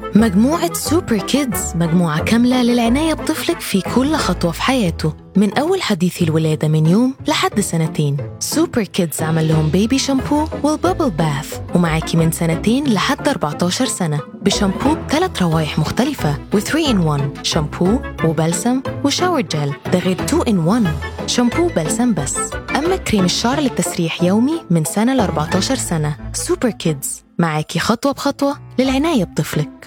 مجموعة سوبر كيدز مجموعة كاملة للعناية بطفلك في كل خطوة في حياته من أول حديث الولادة من يوم لحد سنتين سوبر كيدز عمل لهم بيبي شامبو والبابل باث ومعاكي من سنتين لحد 14 سنة بشامبو بثلاث روايح مختلفة و3 in 1 شامبو وبلسم وشاور جل ده غير 2 in 1 شامبو بلسم بس أما كريم الشعر للتسريح يومي من سنة ل 14 سنة سوبر كيدز معاكي خطوة بخطوة للعناية بطفلك